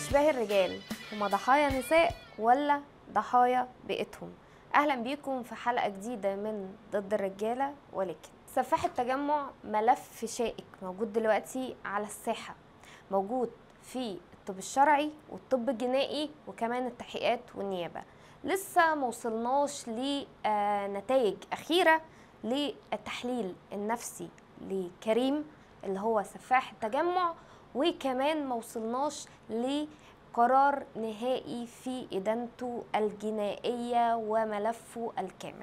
أشباه الرجال هما ضحايا نساء ولا ضحايا بيئتهم أهلا بيكم في حلقة جديدة من ضد الرجالة ولكن سفاح التجمع ملف شائك موجود دلوقتي على الساحة موجود في الطب الشرعي والطب الجنائي وكمان التحقيقات والنيابة لسه موصلناش لنتائج أخيرة للتحليل النفسي لكريم اللي هو سفاح التجمع وكمان موصلناش لقرار نهائي في إدانته الجنائية وملفه الكامل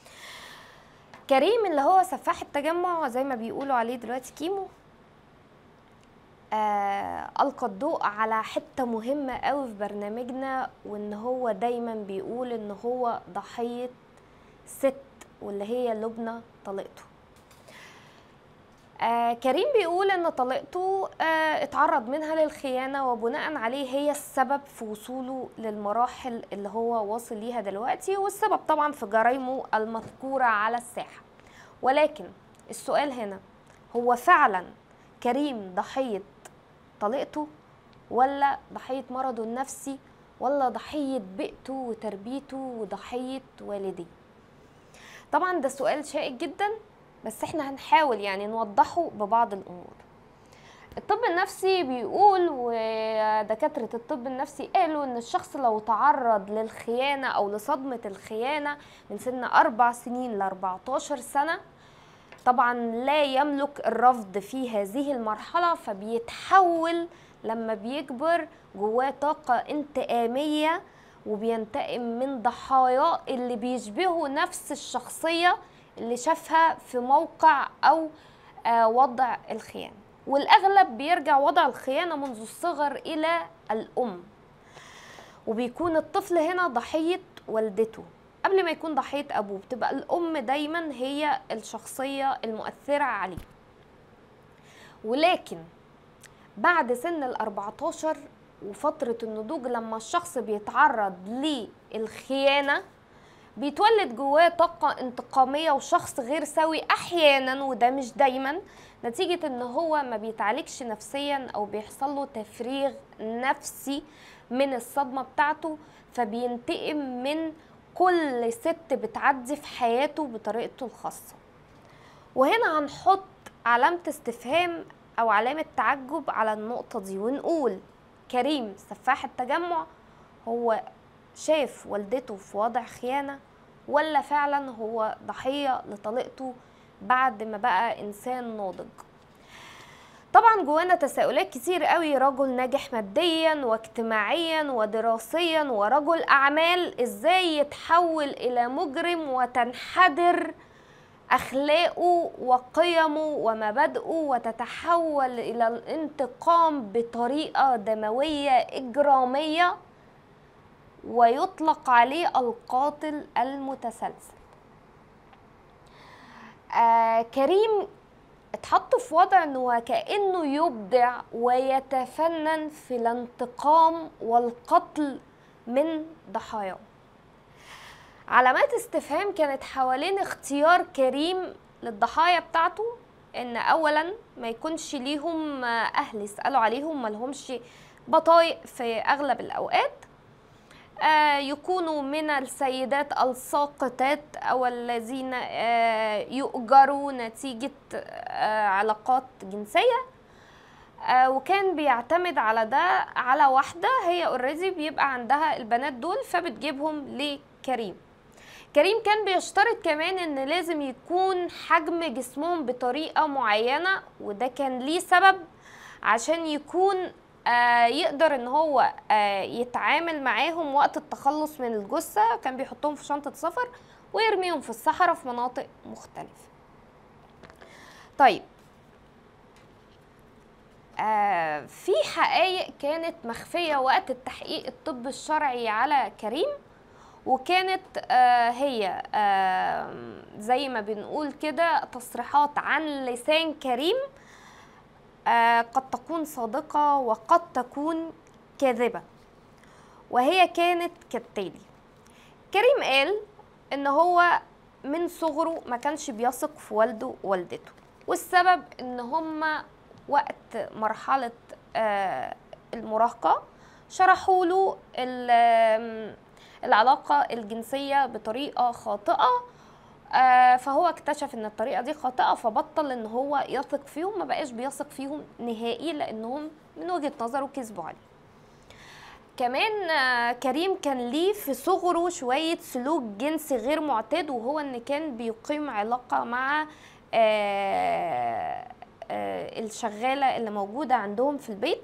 كريم اللي هو سفاح التجمع زي ما بيقولوا عليه دلوقتي كيمو آه ألقى الضوء على حتة مهمة قوي في برنامجنا وإن هو دايما بيقول إن هو ضحية ست واللي هي لبنى طليقته آه كريم بيقول ان طليقته آه اتعرض منها للخيانة وبناء عليه هي السبب في وصوله للمراحل اللي هو واصل ليها دلوقتي والسبب طبعا في جرايمه المذكورة على الساحة ولكن السؤال هنا هو فعلا كريم ضحية طليقته ولا ضحية مرضه النفسي ولا ضحية بيئته وتربيته وضحية والديه طبعا ده سؤال شائك جدا بس احنا هنحاول يعني نوضحه ببعض الامور الطب النفسي بيقول ودكاترة الطب النفسي قالوا ان الشخص لو تعرض للخيانة او لصدمة الخيانة من سن اربع سنين ل 14 سنة طبعا لا يملك الرفض في هذه المرحلة فبيتحول لما بيكبر جواه طاقة انتقامية وبينتقم من ضحاياه اللي بيشبهوا نفس الشخصية اللي شافها في موقع او آه وضع الخيانه والاغلب بيرجع وضع الخيانه منذ الصغر الى الام وبيكون الطفل هنا ضحيه والدته قبل ما يكون ضحيه ابوه بتبقى الام دايما هي الشخصيه المؤثره عليه ولكن بعد سن ال 14 وفتره النضوج لما الشخص بيتعرض للخيانه بيتولد جواه طاقة انتقامية وشخص غير سوي أحيانا وده مش دايما نتيجة ان هو ما بيتعالجش نفسيا او بيحصل له تفريغ نفسي من الصدمة بتاعته فبينتقم من كل ست بتعدي في حياته بطريقته الخاصة وهنا هنحط علامة استفهام او علامة تعجب على النقطة دي ونقول كريم سفاح التجمع هو شاف والدته في وضع خيانة ولا فعلا هو ضحية لطليقته بعد ما بقى إنسان ناضج طبعا جوانا تساؤلات كتير قوي رجل ناجح ماديا واجتماعيا ودراسيا ورجل أعمال إزاي يتحول إلى مجرم وتنحدر أخلاقه وقيمه ومبادئه وتتحول إلى الانتقام بطريقة دموية إجرامية ويطلق عليه القاتل المتسلسل آه كريم اتحط في وضع انه وكانه يبدع ويتفنن في الانتقام والقتل من ضحاياه علامات استفهام كانت حوالين اختيار كريم للضحايا بتاعته ان اولا ما يكونش ليهم اهل يسالوا عليهم ملهمش بطايق في اغلب الاوقات آه يكونوا من السيدات الساقطات او الذين آه يؤجروا نتيجه آه علاقات جنسيه وكان بيعتمد على ده على واحده هي اوريدي بيبقى عندها البنات دول فبتجيبهم لكريم كريم كان بيشترط كمان ان لازم يكون حجم جسمهم بطريقه معينه وده كان ليه سبب عشان يكون آه يقدر ان هو آه يتعامل معاهم وقت التخلص من الجثة كان بيحطهم في شنطة سفر ويرميهم في الصحراء في مناطق مختلفة طيب آه في حقائق كانت مخفية وقت التحقيق الطب الشرعي على كريم وكانت آه هي آه زي ما بنقول كده تصريحات عن لسان كريم آه قد تكون صادقة وقد تكون كاذبة وهي كانت كالتالي كريم قال ان هو من صغره ما كانش بيثق في والده ووالدته والسبب ان هما وقت مرحلة آه المراهقة شرحوا له ال- العلاقة الجنسية بطريقة خاطئة آه، فهو اكتشف ان الطريقة دي خاطئة فبطل ان هو يثق فيهم ما بقاش بيثق فيهم نهائي لانهم من وجهة نظره كذبوا عليه كمان آه، كريم كان ليه في صغره شوية سلوك جنسي غير معتاد وهو ان كان بيقيم علاقة مع آه، آه، الشغالة اللي موجودة عندهم في البيت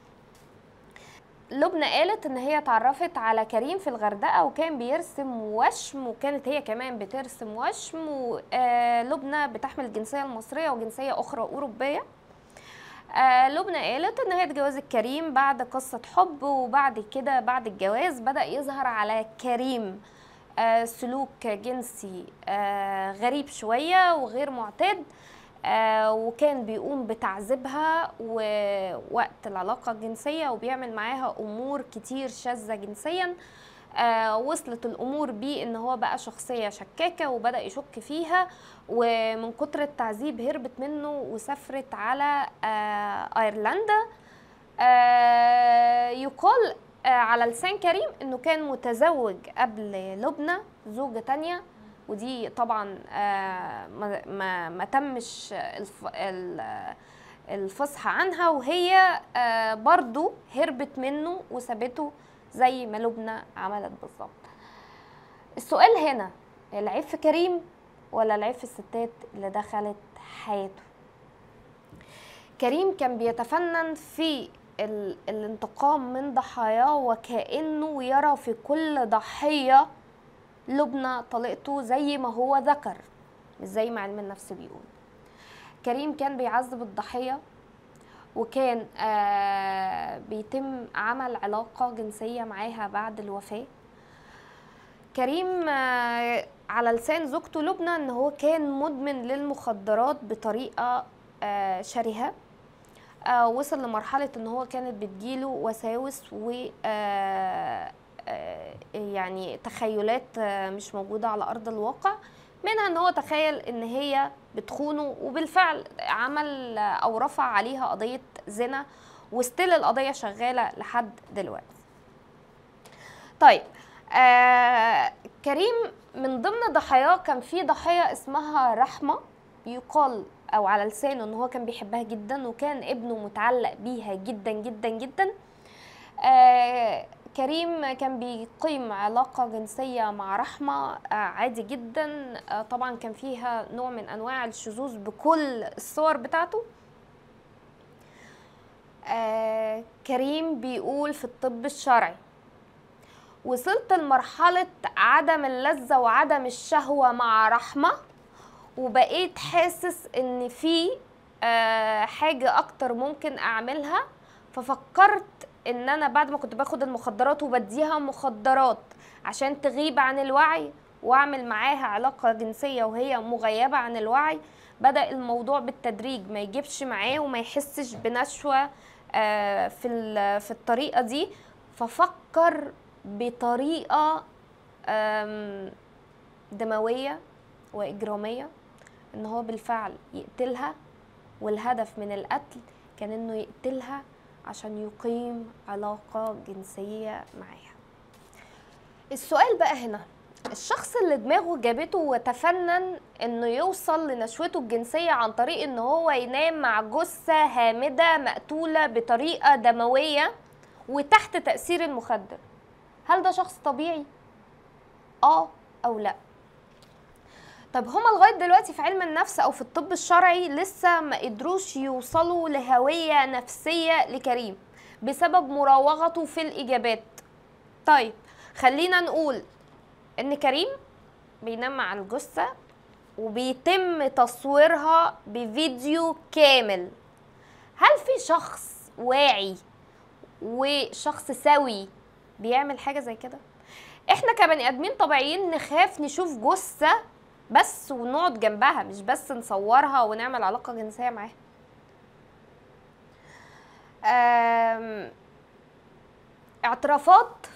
لبنى قالت ان هي اتعرفت على كريم في الغردقه وكان بيرسم وشم وكانت هي كمان بترسم وشم ولبنى بتحمل الجنسيه المصريه وجنسيه اخرى اوروبيه آه لبنى قالت ان هي اتجوزت كريم بعد قصه حب وبعد كده بعد الجواز بدا يظهر على كريم آه سلوك جنسي آه غريب شويه وغير معتاد آه وكان بيقوم بتعذيبها ووقت العلاقة الجنسية وبيعمل معاها أمور كتير شاذة جنسيا آه وصلت الأمور بيه إن هو بقى شخصية شكاكة وبدأ يشك فيها ومن كتر التعذيب هربت منه وسافرت على آه أيرلندا آه يقال آه على لسان كريم إنه كان متزوج قبل لبنى زوجة تانية ودي طبعا آه، ما ما, ما تمش الف- ال- الفصح عنها وهي آه، برضو هربت منه وسابته زي ما لبنى عملت بالظبط السؤال هنا العيب في كريم ولا العيب في الستات اللي دخلت حياته كريم كان بيتفنن في ال- الانتقام من ضحاياه وكأنه يرى في كل ضحية لبنى طليقته زي ما هو ذكر مش زي ما علم النفس بيقول كريم كان بيعذب الضحية وكان آه بيتم عمل علاقة جنسية معاها بعد الوفاة كريم آه على لسان زوجته لبنى ان هو كان مدمن للمخدرات بطريقة آه شرهة آه وصل لمرحلة ان هو كانت بتجيله وساوس و آه آه، يعني تخيلات آه، مش موجودة على أرض الواقع منها ان هو تخيل ان هي بتخونه وبالفعل عمل آه، او رفع عليها قضية زنا وستيل القضية شغالة لحد دلوقتي طيب آه كريم من ضمن ضحاياه كان في ضحية اسمها رحمة يقال او على لسانه ان هو كان بيحبها جدا وكان ابنه متعلق بيها جدا جدا جدا آه كريم كان بيقيم علاقة جنسية مع رحمة آه عادي جدا آه طبعا كان فيها نوع من انواع الشذوذ بكل الصور بتاعته آه كريم بيقول في الطب الشرعي وصلت لمرحلة عدم اللذة وعدم الشهوة مع رحمة وبقيت حاسس ان في آه حاجة اكتر ممكن اعملها ففكرت ان انا بعد ما كنت باخد المخدرات وبديها مخدرات عشان تغيب عن الوعي واعمل معاها علاقة جنسية وهي مغيبة عن الوعي بدأ الموضوع بالتدريج ما يجيبش معاه وما يحسش بنشوة آه في ال- في الطريقة دي ففكر بطريقة آم، دموية وإجرامية إن هو بالفعل يقتلها والهدف من القتل كان إنه يقتلها عشان يقيم علاقة جنسية معاها السؤال بقى هنا الشخص اللي دماغه جابته وتفنن انه يوصل لنشوته الجنسية عن طريق ان هو ينام مع جثة هامدة مقتولة بطريقة دموية وتحت تأثير المخدر هل ده شخص طبيعي؟ اه او لا طب هما لغايه دلوقتي في علم النفس او في الطب الشرعي لسه ما قدروش يوصلوا لهويه نفسيه لكريم بسبب مراوغته في الاجابات طيب خلينا نقول ان كريم بينام مع الجثه وبيتم تصويرها بفيديو كامل هل في شخص واعي وشخص سوي بيعمل حاجه زي كده احنا كبني ادمين طبيعيين نخاف نشوف جثه بس ونقعد جنبها مش بس نصورها ونعمل علاقه جنسيه معاها آم، اعترافات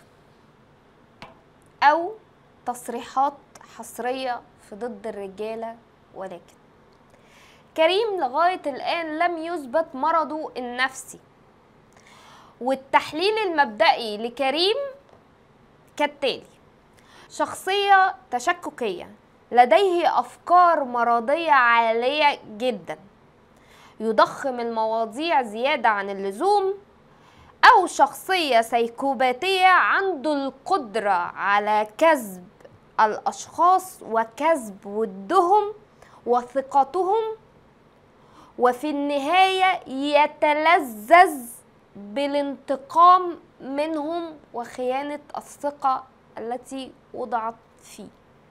او تصريحات حصريه في ضد الرجاله ولكن كريم لغايه الان لم يثبت مرضه النفسي والتحليل المبدئي لكريم كالتالي شخصية تشككية لديه أفكار مرضية عالية جدا يضخم المواضيع زيادة عن اللزوم أو شخصية سيكوباتية عنده القدرة على كذب الأشخاص وكذب ودهم وثقتهم وفي النهاية يتلذذ بالانتقام منهم وخيانة الثقة التي وضعت فيه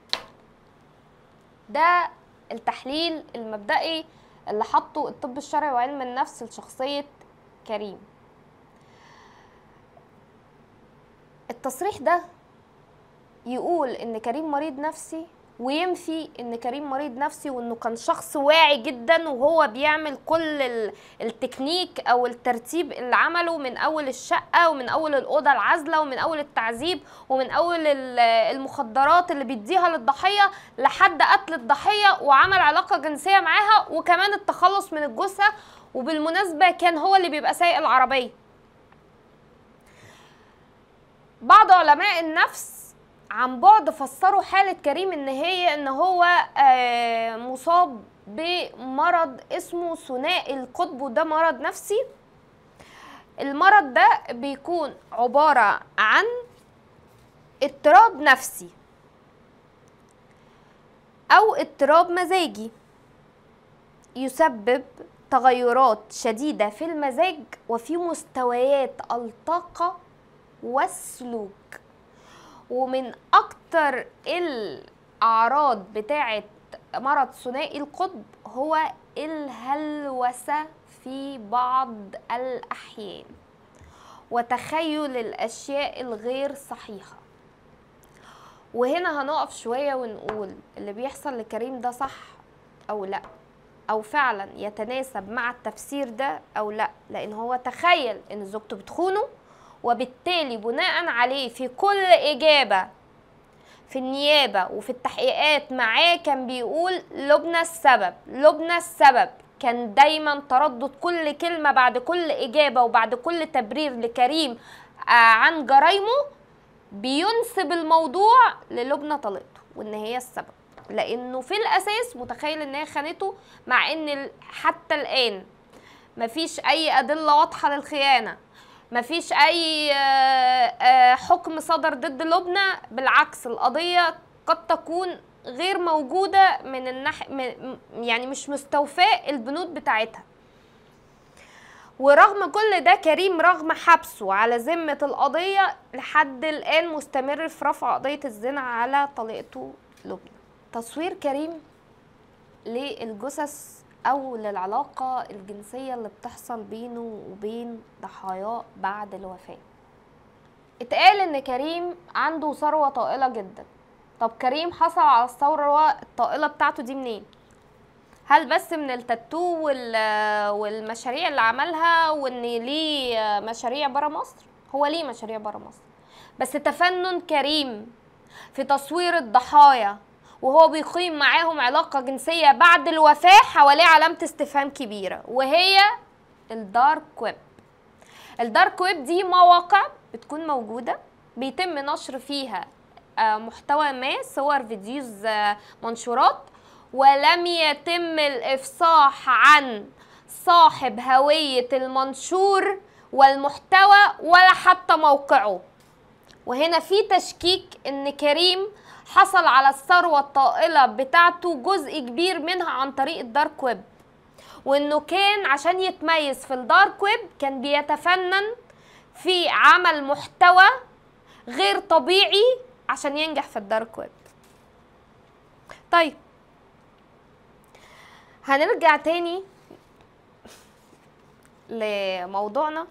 ده التحليل المبدئي اللي حطه الطب الشرعي وعلم النفس لشخصية كريم التصريح ده يقول ان كريم مريض نفسي وينفي ان كريم مريض نفسي وانه كان شخص واعي جدا وهو بيعمل كل التكنيك او الترتيب اللي عمله من اول الشقه ومن اول الاوضه العازله ومن اول التعذيب ومن اول المخدرات اللي بيديها للضحيه لحد قتل الضحيه وعمل علاقه جنسيه معاها وكمان التخلص من الجثه وبالمناسبه كان هو اللي بيبقى سايق العربيه بعض علماء النفس عن بعد فسروا حالة كريم ان هي ان هو مصاب بمرض اسمه ثنائي القطب وده مرض نفسي المرض ده بيكون عبارة عن اضطراب نفسي او اضطراب مزاجي يسبب تغيرات شديدة في المزاج وفي مستويات الطاقة والسلوك ومن اكتر الاعراض بتاعه مرض ثنائي القطب هو الهلوسه في بعض الاحيان وتخيل الاشياء الغير صحيحه وهنا هنقف شويه ونقول اللي بيحصل لكريم ده صح او لا او فعلا يتناسب مع التفسير ده او لا لان هو تخيل ان زوجته بتخونه وبالتالي بناء عليه في كل إجابة في النيابة وفي التحقيقات معاه كان بيقول لبنى السبب لبنى السبب كان دايما تردد كل كلمة بعد كل إجابة وبعد كل تبرير لكريم عن جرايمه بينسب الموضوع للبنى طليقته وإن هي السبب لأنه في الأساس متخيل إن هي خانته مع إن حتى الآن مفيش أي أدلة واضحة للخيانة مفيش اي حكم صدر ضد لبنى بالعكس القضيه قد تكون غير موجوده من النح... يعني مش مستوفاه البنود بتاعتها ورغم كل ده كريم رغم حبسه على ذمة القضية لحد الآن مستمر في رفع قضية الزنا على طليقته لبنى تصوير كريم للجثث او للعلاقه الجنسيه اللي بتحصل بينه وبين ضحاياه بعد الوفاه اتقال ان كريم عنده ثروه طائله جدا طب كريم حصل على الثروه الطائله بتاعته دي منين هل بس من التاتو والمشاريع اللي عملها وان ليه مشاريع برا مصر هو ليه مشاريع برا مصر بس تفنن كريم في تصوير الضحايا وهو بيقيم معاهم علاقة جنسية بعد الوفاة حواليه علامة استفهام كبيرة وهي الدارك ويب الدارك ويب دي مواقع بتكون موجودة بيتم نشر فيها محتوى ما صور فيديوز منشورات ولم يتم الإفصاح عن صاحب هوية المنشور والمحتوى ولا حتى موقعه وهنا في تشكيك ان كريم حصل على الثروة الطائلة بتاعته جزء كبير منها عن طريق الدارك ويب وانه كان عشان يتميز في الدارك ويب كان بيتفنن في عمل محتوى غير طبيعي عشان ينجح في الدارك ويب طيب هنرجع تاني لموضوعنا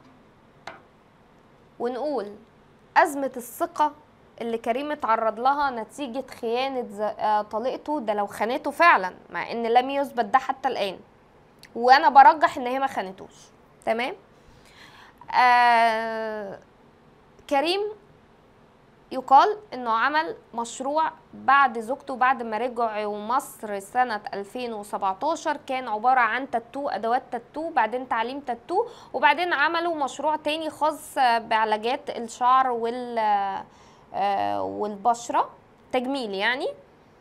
ونقول أزمة الثقة اللي كريم اتعرض لها نتيجة خيانة طليقته ده لو خانته فعلا مع ان لم يثبت ده حتى الآن وانا برجح ان هي ما خانتوش تمام آه كريم يقال انه عمل مشروع بعد زوجته بعد ما رجعوا مصر سنة 2017 كان عبارة عن تاتو ادوات تاتو بعدين تعليم تاتو وبعدين عملوا مشروع تاني خاص بعلاجات الشعر وال آه، والبشرة تجميل يعني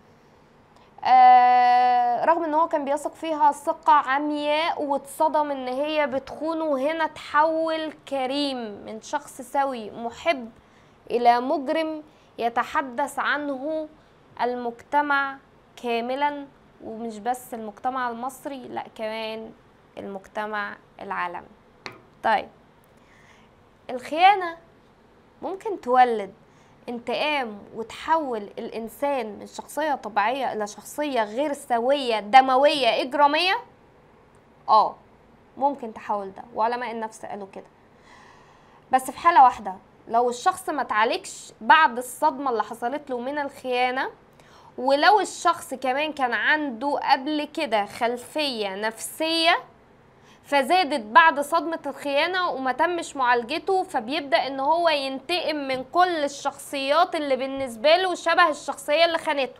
آه رغم ان هو كان بيثق فيها ثقة عمياء واتصدم ان هي بتخونه وهنا تحول كريم من شخص سوي محب الى مجرم يتحدث عنه المجتمع كاملا ومش بس المجتمع المصري لا كمان المجتمع العالمي طيب الخيانة ممكن تولد انتقام وتحول الانسان من شخصيه طبيعيه الى شخصيه غير سويه دمويه اجراميه اه ممكن تحول ده وعلماء النفس قالوا كده بس في حاله واحده لو الشخص ما تعالجش بعد الصدمه اللي حصلت له من الخيانه ولو الشخص كمان كان عنده قبل كده خلفيه نفسيه فزادت بعد صدمة الخيانة وما تمش معالجته فبيبدأ ان هو ينتقم من كل الشخصيات اللي بالنسبة له شبه الشخصية اللي خانته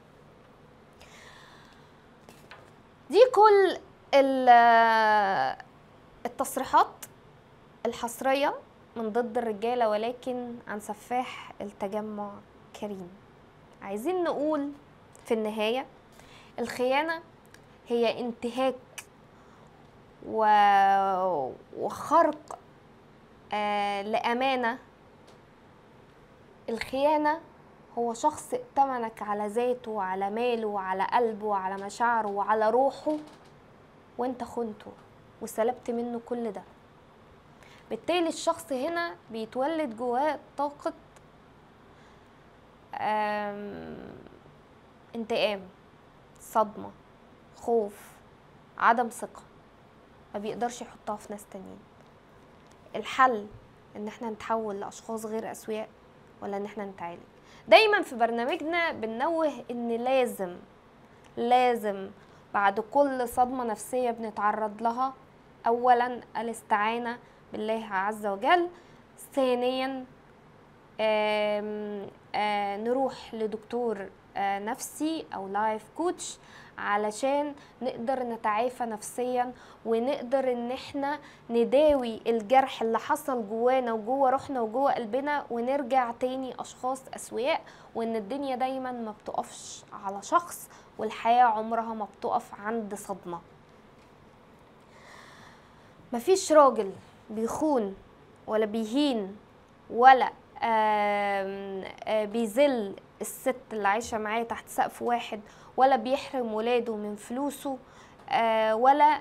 دي كل التصريحات الحصرية من ضد الرجالة ولكن عن سفاح التجمع كريم عايزين نقول في النهاية الخيانة هي انتهاك وخرق آه لأمانة الخيانة هو شخص ائتمنك على ذاته وعلى ماله وعلى قلبه وعلى مشاعره وعلى روحه وانت خنته وسلبت منه كل ده بالتالي الشخص هنا بيتولد جواه طاقة انتقام صدمة خوف عدم ثقة ما بيقدرش يحطها في ناس تانيين الحل ان احنا نتحول لاشخاص غير اسوياء ولا ان احنا نتعالج دايما في برنامجنا بننوه ان لازم لازم بعد كل صدمه نفسيه بنتعرض لها اولا الاستعانه بالله عز وجل ثانيا آه، نروح لدكتور آه، نفسي او لايف كوتش علشان نقدر نتعافى نفسيا ونقدر ان احنا نداوي الجرح اللي حصل جوانا وجوه روحنا وجوه قلبنا ونرجع تاني اشخاص اسوياء وان الدنيا دايما ما بتقفش على شخص والحياة عمرها ما بتقف عند صدمة مفيش راجل بيخون ولا بيهين ولا بيذل الست اللي عايشه معاه تحت سقف واحد ولا بيحرم ولاده من فلوسه آه ولا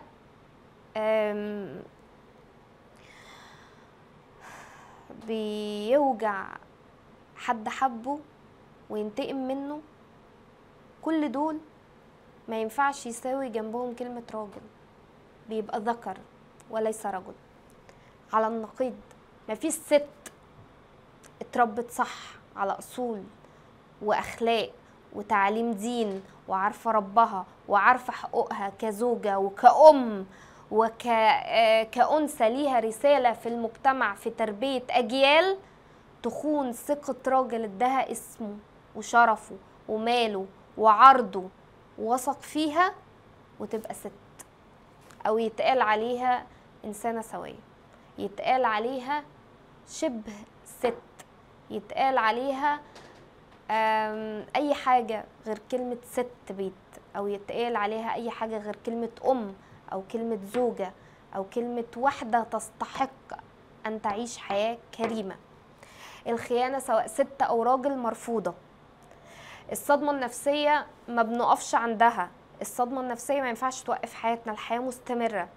بيوجع حد حبه وينتقم منه كل دول ما ينفعش يساوي جنبهم كلمة راجل بيبقى ذكر وليس رجل على النقيض مفيش ست اتربت صح على اصول واخلاق وتعليم دين وعارفه ربها وعارفه حقوقها كزوجه وكأم وكأنثى آه، ليها رسالة في المجتمع في تربية أجيال تخون ثقة راجل ادها اسمه وشرفه وماله وعرضه ووثق فيها وتبقى ست أو يتقال عليها إنسانة سوية يتقال عليها شبه ست يتقال عليها اي حاجه غير كلمه ست بيت او يتقال عليها اي حاجه غير كلمه ام او كلمه زوجه او كلمه واحده تستحق ان تعيش حياه كريمه الخيانه سواء ست او راجل مرفوضه الصدمه النفسيه ما بنقفش عندها الصدمه النفسيه ما ينفعش توقف حياتنا الحياه مستمره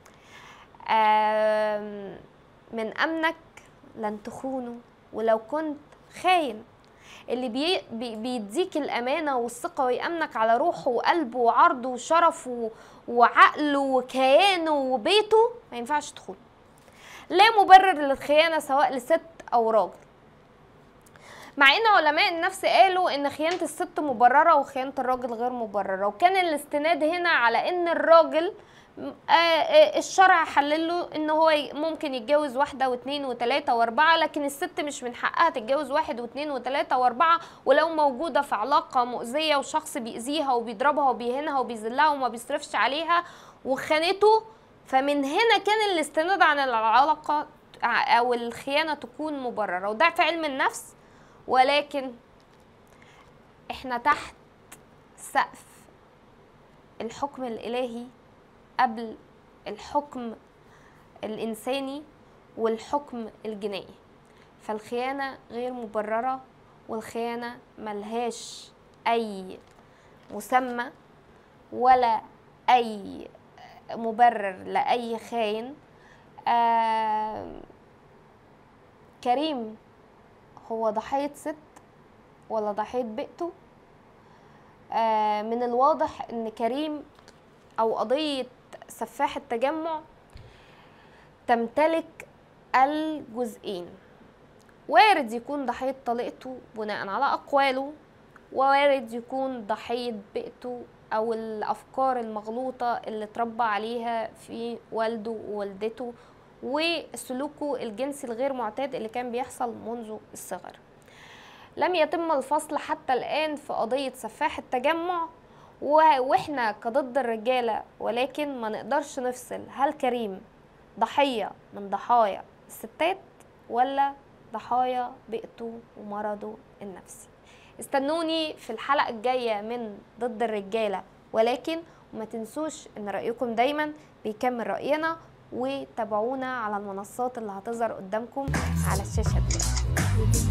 من امنك لن تخونه ولو كنت خاين اللي بي بيديك الامانه والثقه ويامنك على روحه وقلبه وعرضه وشرفه وعقله وكيانه وبيته ما ينفعش تخون لا مبرر للخيانه سواء لست او راجل مع ان علماء النفس قالوا ان خيانه الست مبرره وخيانه الراجل غير مبرره وكان الاستناد هنا على ان الراجل آه، آه، الشرع حلل له ان هو ي- ممكن يتجوز واحده واثنين وثلاثه واربعه لكن الست مش من حقها تتجوز واحد واثنين وثلاثه واربعه ولو موجوده في علاقه مؤذيه وشخص بيأذيها وبيضربها وبيهينها وبيذلها وما بيصرفش عليها وخانته فمن هنا كان الاستناد عن العلاقه ع- او الخيانه تكون مبرره وده في علم النفس ولكن احنا تحت سقف الحكم الالهي قبل الحكم الإنساني والحكم الجنائي فالخيانة غير مبررة والخيانة ملهاش أي مسمى ولا أي مبرر لأي خاين آه كريم هو ضحية ست ولا ضحية بيئته آه من الواضح ان كريم او قضيه سفاح التجمع تمتلك الجزئين وارد يكون ضحيه طليقته بناء على اقواله ووارد يكون ضحيه بيئته او الافكار المغلوطه اللي اتربى عليها في والده ووالدته وسلوكه الجنسي الغير معتاد اللي كان بيحصل منذ الصغر لم يتم الفصل حتى الآن في قضية سفاح التجمع و- واحنا كضد الرجالة ولكن ما نقدرش نفصل هل كريم ضحية من ضحايا الستات ولا ضحايا بيئته ومرضه النفسي استنوني في الحلقة الجاية من ضد الرجالة ولكن وما تنسوش ان رأيكم دايما بيكمل رأينا وتابعونا على المنصات اللي هتظهر قدامكم على الشاشة دلوقتي